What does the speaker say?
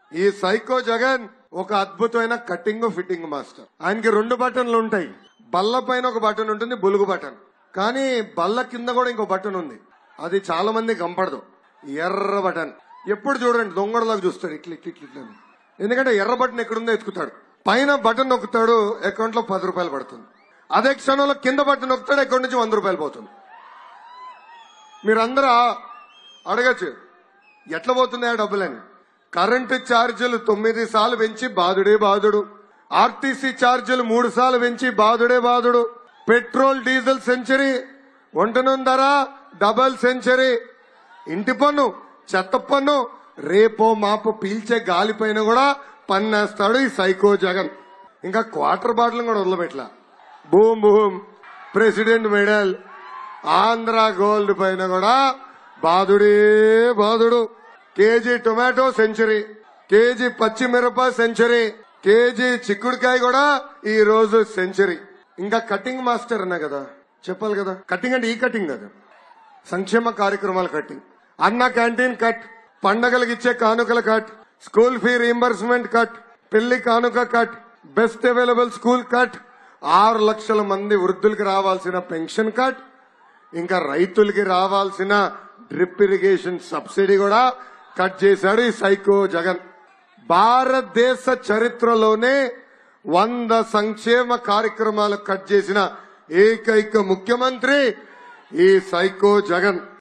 ఈ సైకో జగన్ ఒక అద్భుతమైన కటింగ్ ఫిట్టింగ్ మాస్టర్ ఆయనకి రెండు బటన్లు ఉంటాయి బల్ల పైన ఒక బటన్ ఉంటుంది బులుగు బటన్ కానీ బల్ల కింద కూడా ఇంకో బటన్ ఉంది అది చాలా మంది కంపడదు ఎర్ర బటన్ ఎప్పుడు చూడండి దొంగడలాగా చూస్తాడు ఇట్లా ఇట్లా ఇట్లా ఇట్లా అని. ఎందుకంటే ఎర్ర బటన్ ఎక్కడుందో ఎత్తుకుతాడు పైన బటన్ నొక్కుతాడు అకౌంట్ లో పది రూపాయలు పడుతుంది అదే క్షణంలో కింద బటన్ నొక్కుతాడు అకౌంట్ నుంచి వంద రూపాయలు పోతుంది మీరందరూ అడగచ్చు ఎట్లా పోతుంది ఆ డబ్బులని కరెంటు ఛార్జీలు తొమ్మిది సార్లు పెంచి బాధుడే బాధుడు ఆర్టీసీ ఛార్జీలు మూడు సార్లు పెంచి బాధుడే బాధుడు పెట్రోల్ డీజిల్ సెంచరీ వంటనం ధర డబల్ సెంచరీ ఇంటి పన్ను చెత్త పన్ను రేపో మాపో పీల్చే గాలిపైన కూడా పన్నేస్తాడు ఈ సైకో జగన్ ఇంకా క్వార్టర్ బాటిల్ కూడా వదిలిపెట్టలా boom boom president medal Andhra gold పైన కూడా బాధుడే బాధుడు కేజీ టొమాటో సెంచరీ కేజీ పచ్చిమిరప సెంచరీ కేజీ చిక్కుడుకాయ కూడా ఈ రోజు సెంచరీ ఇంకా కటింగ్ మాస్టర్ అన్నా కదా చెప్పాలి కదా కటింగ్ అంటే ఈ కటింగ్ కదా సంక్షేమ కార్యక్రమాల కట్టింగ్ అన్న క్యాంటీన్ కట్ పండగలకు ఇచ్చే కానుకల cut school fee reimbursement cut పెళ్లి కానుక cut best available school cut ఆరు లక్షల మంది వృద్ధులకి రావాల్సిన పెన్షన్ కట్ ఇంకా రైతులకి రావాల్సిన డ్రిప్ ఇరిగేషన్ సబ్సిడీ కూడా కట్ చేశాడు ఈ సైకో జగన్ భారతదేశ చరిత్రలోనే వంద సంక్షేమ కార్యక్రమాలు కట్ చేసిన ఏకైక ముఖ్యమంత్రి ఈ సైకో జగన్